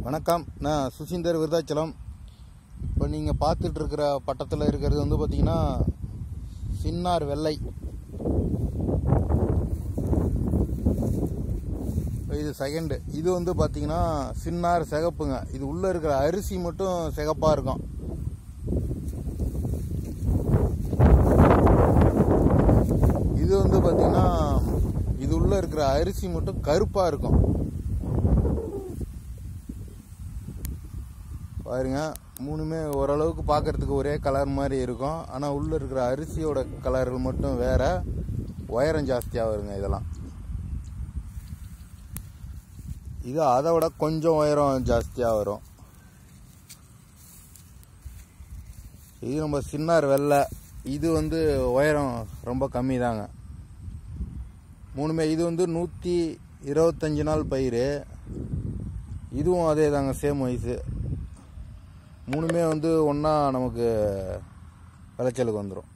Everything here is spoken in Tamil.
வணக்கம் நான் சுசீந்தர் விருதாச்சலம் இப்போ நீங்கள் பார்த்துட்டு இருக்கிற பட்டத்தில் இருக்கிறது வந்து பார்த்தீங்கன்னா சின்னார் வெள்ளை இது செகண்டு இது வந்து பார்த்தீங்கன்னா சின்னார் சிகப்புங்க இது உள்ளே இருக்கிற அரிசி மட்டும் சிகப்பாக இருக்கும் இது வந்து பார்த்தீங்கன்னா இது உள்ளே இருக்கிற அரிசி மட்டும் கருப்பாக இருக்கும் பாருங்க மூணுமே ஓரளவுக்கு பார்க்கறதுக்கு ஒரே கலர் மாதிரி இருக்கும் ஆனால் உள்ளே இருக்கிற அரிசியோட கலர் மட்டும் வேற உயரம் ஜாஸ்தியாக வருங்க இதெல்லாம் இது அதை விட கொஞ்சம் உயரம் ஜாஸ்தியாக வரும் இது நம்ம சின்னார் வெள்ளை இது வந்து உயரம் ரொம்ப கம்மி தாங்க மூணுமே இது வந்து நூற்றி இருபத்தஞ்சி நாள் பயிர் இதுவும் அதே தாங்க சேம் வயசு மூணுமே வந்து ஒன்றா நமக்கு விளைச்சலுக்கு வந்துடும்